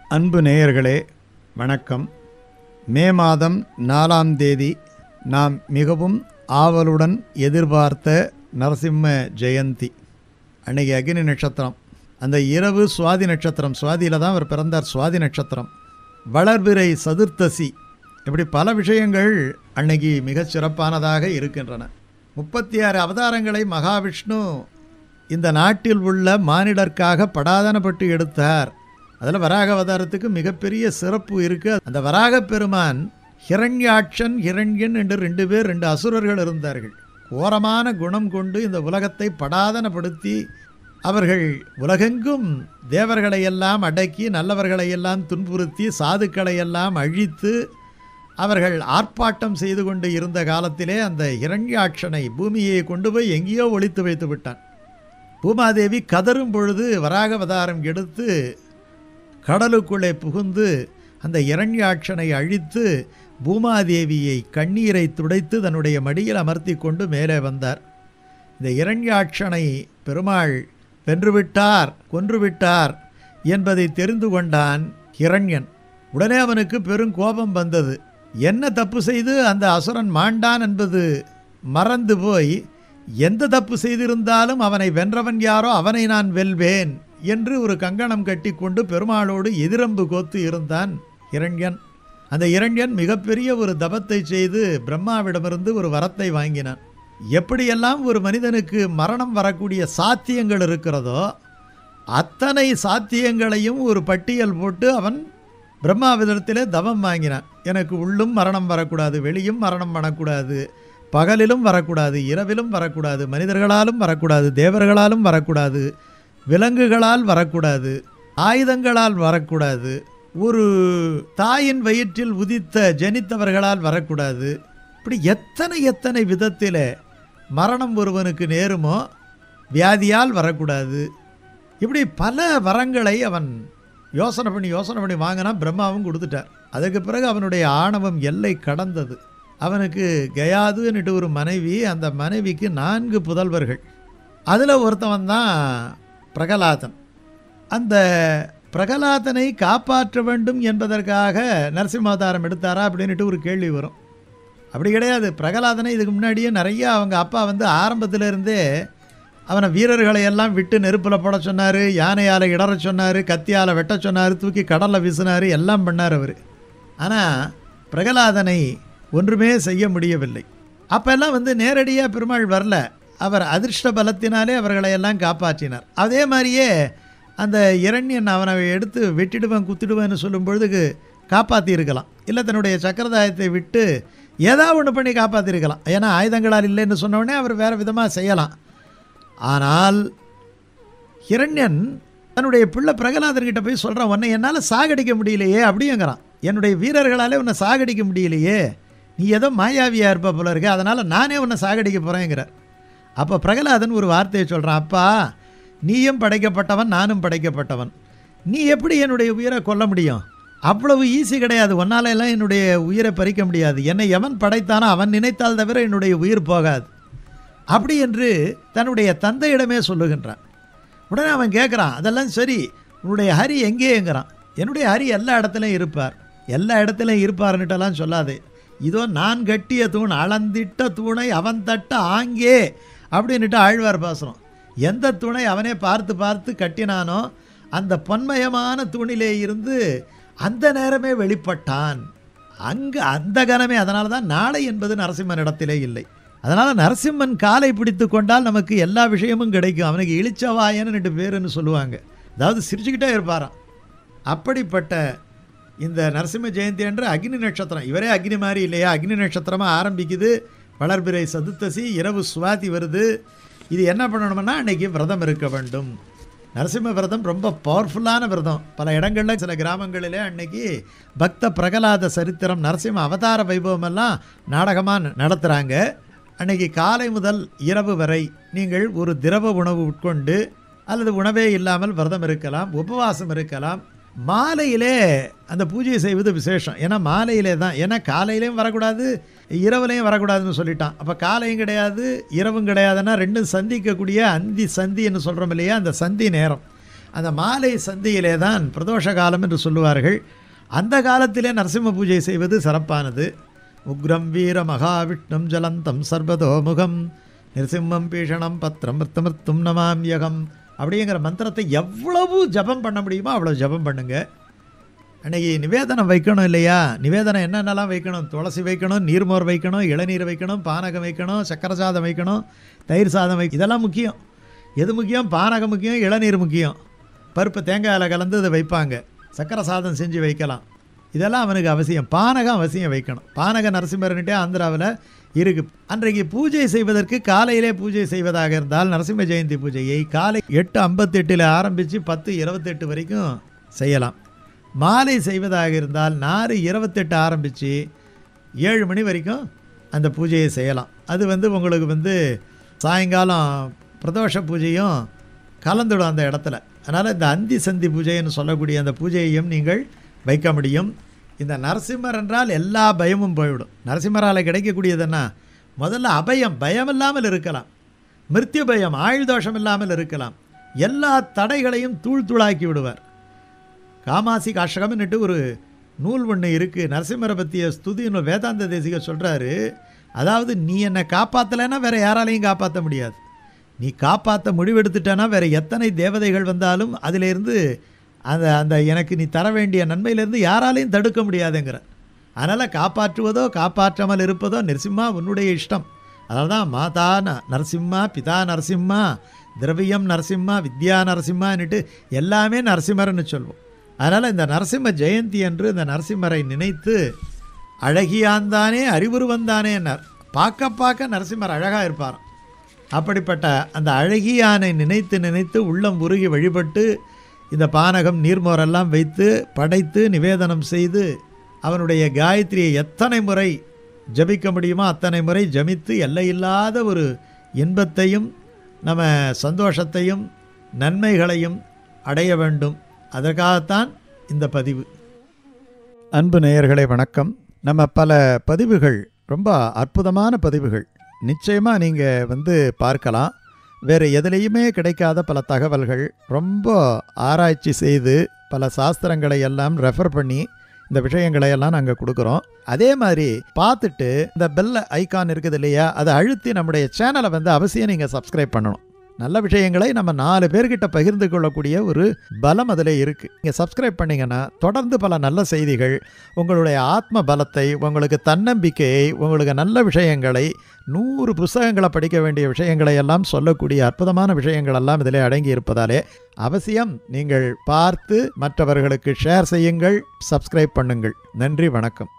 அன்பு நேயர்களே வணக்கம் மே மாதம் நாலாம் தேதி நாம் மிகவும் ஆவலுடன் எதிர்பார்த்த நரசிம்ம ஜெயந்தி அன்னைக்கு அக்னி நட்சத்திரம் அந்த இரவு சுவாதி நட்சத்திரம் சுவாதியில் தான் அவர் பிறந்தார் சுவாதி நட்சத்திரம் வளர்பிறை சதுர்த்தசி இப்படி பல விஷயங்கள் அன்னைக்கு மிகச் சிறப்பானதாக இருக்கின்றன முப்பத்தி ஆறு அவதாரங்களை மகாவிஷ்ணு இந்த நாட்டில் உள்ள மானிடர்க்காக படாதனப்பட்டு எடுத்தார் அதில் வராக அவதாரத்துக்கு மிகப்பெரிய சிறப்பு இருக்குது அந்த வராக பெருமான் ஹிரண்யாட்சன் ஹிரண்யன் என்று ரெண்டு பேர் ரெண்டு அசுரர்கள் இருந்தார்கள் கோரமான குணம் கொண்டு இந்த உலகத்தை படாதனப்படுத்தி அவர்கள் உலகெங்கும் தேவர்களையெல்லாம் அடக்கி நல்லவர்களையெல்லாம் துன்புறுத்தி சாதுக்களையெல்லாம் அழித்து அவர்கள் ஆர்ப்பாட்டம் செய்து கொண்டு இருந்த காலத்திலே அந்த இரண்யாட்சனை பூமியை கொண்டு போய் எங்கேயோ ஒழித்து வைத்து விட்டான் பூமாதேவி கதறும் பொழுது வராகவதாரம் எடுத்து கடலுக்குள்ளே புகுந்து அந்த இரண்யாட்சனை அழித்து பூமாதேவியை கண்ணீரை துடைத்து தன்னுடைய மடியில் அமர்த்தி கொண்டு மேலே வந்தார் இந்த இரண்யாட்சனை பெருமாள் வென்றுவிட்டார் கொன்றுவிட்டார் என்பதை தெரிந்து கொண்டான் ஹிரண்யன் உடனே அவனுக்கு பெரும் கோபம் வந்தது என்ன தப்பு செய்து அந்த அசுரன் மாண்டான் என்பது மறந்து போய் எந்த தப்பு செய்திருந்தாலும் அவனை வென்றவன் யாரோ அவனை நான் வெல்வேன் என்று ஒரு கங்கணம் கட்டிக்கொண்டு பெருமாளோடு எதிரம்பு கோத்து இருந்தான் இரண்யன் அந்த இரண்யன் மிகப்பெரிய ஒரு தபத்தை செய்து பிரம்மாவிடமிருந்து ஒரு வரத்தை வாங்கினான் எப்படியெல்லாம் ஒரு மனிதனுக்கு மரணம் வரக்கூடிய சாத்தியங்கள் இருக்கிறதோ அத்தனை சாத்தியங்களையும் ஒரு பட்டியல் போட்டு அவன் பிரம்மாவிதத்திலே தவம் வாங்கினான் எனக்கு உள்ளும் மரணம் வரக்கூடாது வெளியும் மரணம் வரக்கூடாது பகலிலும் வரக்கூடாது இரவிலும் வரக்கூடாது மனிதர்களாலும் வரக்கூடாது தேவர்களாலும் வரக்கூடாது விலங்குகளால் வரக்கூடாது ஆயுதங்களால் வரக்கூடாது ஒரு தாயின் வயிற்றில் உதித்த ஜனித்தவர்களால் வரக்கூடாது இப்படி எத்தனை எத்தனை விதத்தில் மரணம் ஒருவனுக்கு நேருமோ வியாதியால் வரக்கூடாது இப்படி பல வரங்களை அவன் யோசனை பண்ணி யோசனை பண்ணி வாங்கினா பிரம்மாவும் கொடுத்துட்டார் அதுக்கு பிறகு அவனுடைய ஆணவம் எல்லை கடந்தது அவனுக்கு கயாதுன்னுட்டு ஒரு மனைவி அந்த மனைவிக்கு நான்கு புதல்வர்கள் அதில் ஒருத்தவன் தான் பிரகலாதன் அந்த பிரகலாதனை காப்பாற்ற வேண்டும் என்பதற்காக நரசிம்மாவதாரம் எடுத்தாரா அப்படின்ட்டு ஒரு கேள்வி வரும் அப்படி கிடையாது பிரகலாதனை இதுக்கு முன்னாடியே நிறைய அவங்க அப்பா வந்து ஆரம்பத்தில் இருந்தே அவனை வீரர்களை எல்லாம் விட்டு நெருப்பில் போட சொன்னார் யானையால் இடற சொன்னார் கத்தியால் வெட்ட சொன்னார் தூக்கி கடலில் வீசினார் எல்லாம் பண்ணார் அவர் ஆனால் பிரகலாதனை ஒன்றுமே செய்ய முடியவில்லை அப்போல்லாம் வந்து நேரடியாக பெருமாள் வரல அவர் அதிர்ஷ்ட பலத்தினாலே அவர்களை எல்லாம் காப்பாற்றினார் அதே மாதிரியே அந்த இரண்யன் அவனை எடுத்து வெட்டிடுவேன் குத்திடுவேன்னு சொல்லும் பொழுதுக்கு காப்பாற்றியிருக்கலாம் இல்லை தன்னுடைய சக்கரதாயத்தை விட்டு ஏதாவது ஒன்று பண்ணி காப்பாற்றிருக்கலாம் ஏன்னா ஆயுதங்களால் இல்லைன்னு சொன்னோடனே அவர் வேறு விதமாக செய்யலாம் ஆனால் ஹிரண்யன் தன்னுடைய பிள்ளை பிரகலாதர்கிட்ட போய் சொல்கிறான் உன்னை என்னால் சாகடிக்க முடியலையே அப்படிங்கிறான் என்னுடைய வீரர்களாலே உன்னை சாகடிக்க முடியலையே நீ ஏதோ மாயாவியாக இருப்ப போல இருக்க அதனால் நானே உன்னை சாகடிக்க போகிறேங்கிறார் அப்போ பிரகலாதன் ஒரு வார்த்தையை சொல்கிறான் அப்பா நீயும் படைக்கப்பட்டவன் நானும் படைக்கப்பட்டவன் நீ எப்படி என்னுடைய உயிரை கொல்ல முடியும் அவ்வளவு ஈஸி கிடையாது ஒன்னால எல்லாம் என்னுடைய உயிரை பறிக்க முடியாது என்னை எவன் படைத்தானோ அவன் நினைத்தால் தவிர என்னுடைய உயிர் போகாது அப்படி என்று தன்னுடைய தந்தையிடமே சொல்லுகின்றான் உடனே அவன் கேட்குறான் அதெல்லாம் சரி உன்னுடைய ஹரி எங்கேங்கிறான் என்னுடைய ஹரி எல்லா இடத்துலையும் இருப்பார் எல்லா இடத்துலையும் இருப்பார்னுட்டெல்லாம் சொல்லாதே இதோ நான் கட்டிய தூண் அளந்திட்ட தூணை அவன் தட்ட ஆங்கே அப்படின்னுட்டு ஆழ்வார் பேசுகிறோம் எந்த தூணை அவனே பார்த்து பார்த்து கட்டினானோ அந்த பொன்மயமான தூணிலே இருந்து அந்த நேரமே வெளிப்பட்டான் அங்கு அந்த கணமே அதனால தான் நாளை என்பது நரசிம்மன் இடத்திலே இல்லை அதனால் நரசிம்மன் காலை பிடித்து கொண்டால் நமக்கு எல்லா விஷயமும் கிடைக்கும் அவனுக்கு இழிச்சவாயன்னு ரெண்டு பேருன்னு சொல்லுவாங்க அதாவது சிரிச்சுக்கிட்டே இருப்பாராம் அப்படிப்பட்ட இந்த நரசிம்ம ஜெயந்தி என்று அக்னி நட்சத்திரம் இவரே அக்னி மாதிரி இல்லையா அக்னி நட்சத்திரமாக ஆரம்பிக்குது வளர்பிறை சதுர்த்தசி இரவு சுவாதி வருது இது என்ன பண்ணணும்னா அன்னைக்கு விரதம் இருக்க வேண்டும் நரசிம்ம விரதம் ரொம்ப பவர்ஃபுல்லான விரதம் பல இடங்களில் சில கிராமங்களிலே அன்னைக்கு பக்த பிரகலாத சரித்திரம் நரசிம்ம அவதார வைபவம் எல்லாம் நாடகமாக நடத்துகிறாங்க அன்னைக்கு காலை முதல் இரவு வரை நீங்கள் ஒரு திரவ உணவு உட்கொண்டு அல்லது உணவே இல்லாமல் விரதம் இருக்கலாம் உபவாசம் இருக்கலாம் மாலையிலே அந்த பூஜை செய்வது விசேஷம் ஏன்னா மாலையிலே தான் ஏன்னா காலையிலையும் வரக்கூடாது இரவுலையும் வரக்கூடாதுன்னு சொல்லிட்டான் அப்போ காலையும் கிடையாது இரவும் கிடையாதுன்னா ரெண்டும் சந்திக்கக்கூடிய அந்தி சந்தின்னு சொல்கிறோம் இல்லையா அந்த சந்தி நேரம் அந்த மாலை சந்தியிலே தான் பிரதோஷ காலம் என்று சொல்லுவார்கள் அந்த காலத்திலே நரசிம்ம பூஜை செய்வது சிறப்பானது உக்ரம் வீர மகாவிஷ்ணும் ஜலந்தம் சர்வதோமுகம் நிருசிம்மம் பீஷணம் பத்திரம் மிருத்தமிருத்தும் நமாமியகம் அப்படிங்கிற மந்திரத்தை எவ்வளவு ஜபம் பண்ண முடியுமோ அவ்வளோ ஜபம் பண்ணுங்க அன்னைக்கு நிவேதனம் வைக்கணும் இல்லையா நிவேதனம் என்னென்னலாம் வைக்கணும் துளசி வைக்கணும் நீர்மோர் வைக்கணும் இளநீர் வைக்கணும் பானகம் வைக்கணும் சக்கரை சாதம் வைக்கணும் தயிர் சாதம் வை இதெல்லாம் முக்கியம் எது முக்கியம் பானகம் முக்கியம் இளநீர் முக்கியம் பருப்பு தேங்காயில் கலந்து இதை வைப்பாங்க சக்கரை சாதம் செஞ்சு வைக்கலாம் இதெல்லாம் அவனுக்கு அவசியம் பானகம் அவசியம் வைக்கணும் பானக நரசிம்மர்ன்ட்டே ஆந்திராவில் இருக்குது அன்றைக்கு பூஜை செய்வதற்கு காலையிலே பூஜை செய்வதாக இருந்தால் நரசிம்ம ஜெயந்தி பூஜையை காலை எட்டு ஐம்பத்தெட்டில் ஆரம்பித்து பத்து இருபத்தெட்டு வரைக்கும் செய்யலாம் மாலை செய்வதாக இருந்தால் நாலு இருபத்தெட்டு ஆரம்பித்து ஏழு மணி வரைக்கும் அந்த பூஜையை செய்யலாம் அது வந்து உங்களுக்கு வந்து சாயங்காலம் பிரதோஷ பூஜையும் கலந்துடும் அந்த இடத்துல அதனால் இந்த அந்தி சந்தி பூஜைன்னு சொல்லக்கூடிய அந்த பூஜையையும் நீங்கள் வைக்க முடியும் இந்த நரசிம்மர் என்றால் எல்லா பயமும் போய்விடும் நரசிம்மரால் கிடைக்கக்கூடியதுன்னா முதல்ல அபயம் பயம் இல்லாமல் இருக்கலாம் மிருத்யு பயம் ஆயுள் தோஷம் இல்லாமல் இருக்கலாம் எல்லா தடைகளையும் தூள் தூளாக்கி விடுவார் காமாசி காஷகம்னுட்டு ஒரு நூல் ஒன்று இருக்குது நரசிம்மரை பற்றிய ஸ்துதின்னு வேதாந்த தேசிகர் சொல்கிறாரு அதாவது நீ என்னை காப்பாற்றலைன்னா வேறு யாராலையும் காப்பாற்ற முடியாது நீ காப்பாற்ற முடிவெடுத்துட்டேன்னா வேறு எத்தனை தேவதைகள் வந்தாலும் அதிலிருந்து அந்த அந்த எனக்கு நீ தர வேண்டிய நன்மையிலேருந்து யாராலையும் தடுக்க முடியாதுங்கிற அதனால் காப்பாற்றுவதோ காப்பாற்றாமல் இருப்பதோ நரசிம்மா உன்னுடைய இஷ்டம் அதனால தான் மாதா ந- நரசிம்மா பிதா நரசிம்மா திரவியம் நரசிம்மா வித்யா நரசிம்மான்னுட்டு எல்லாமே நரசிம்மர்னு சொல்வோம் அதனால் இந்த நரசிம்ம ஜெயந்தி என்று இந்த நரசிம்மரை நினைத்து அழகியாந்தானே அறிவுருவந்தானே என்னார் பார்க்க பார்க்க நரசிம்மர் அழகாக இருப்பாராம் அப்படிப்பட்ட அந்த அழகியானை நினைத்து நினைத்து உள்ளம் உருகி வழிபட்டு இந்த பானகம் நீர்மோரெல்லாம் வைத்து படைத்து நிவேதனம் செய்து அவனுடைய காயத்ரியை எத்தனை முறை ஜபிக்க முடியுமோ அத்தனை முறை ஜபித்து எல்லையில்லாத ஒரு இன்பத்தையும் நம்ம சந்தோஷத்தையும் நன்மைகளையும் அடைய வேண்டும் அதற்காகத்தான் இந்த பதிவு அன்பு நேயர்களே வணக்கம் நம்ம பல பதிவுகள் ரொம்ப அற்புதமான பதிவுகள் நிச்சயமாக நீங்கள் வந்து பார்க்கலாம் வேறு எதுலேயுமே கிடைக்காத பல தகவல்கள் ரொம்ப ஆராய்ச்சி செய்து பல சாஸ்திரங்களை எல்லாம் ரெஃபர் பண்ணி இந்த விஷயங்களை எல்லாம் நாங்கள் கொடுக்குறோம் அதே மாதிரி பார்த்துட்டு இந்த பெல் ஐகான் இருக்குது இல்லையா அதை அழுத்தி நம்முடைய சேனலை வந்து அவசியம் நீங்கள் சப்ஸ்கிரைப் பண்ணணும் நல்ல விஷயங்களை நம்ம நாலு பேர்கிட்ட பகிர்ந்து கொள்ளக்கூடிய ஒரு பலம் அதில் இருக்குது நீங்கள் சப்ஸ்கிரைப் பண்ணீங்கன்னா தொடர்ந்து பல நல்ல செய்திகள் உங்களுடைய ஆத்ம பலத்தை உங்களுக்கு தன்னம்பிக்கையை உங்களுக்கு நல்ல விஷயங்களை நூறு புஸ்தகங்களை படிக்க வேண்டிய விஷயங்களை எல்லாம் சொல்லக்கூடிய அற்புதமான விஷயங்கள் எல்லாம் இதிலே அடங்கி இருப்பதாலே அவசியம் நீங்கள் பார்த்து மற்றவர்களுக்கு ஷேர் செய்யுங்கள் சப்ஸ்கிரைப் பண்ணுங்கள் நன்றி வணக்கம்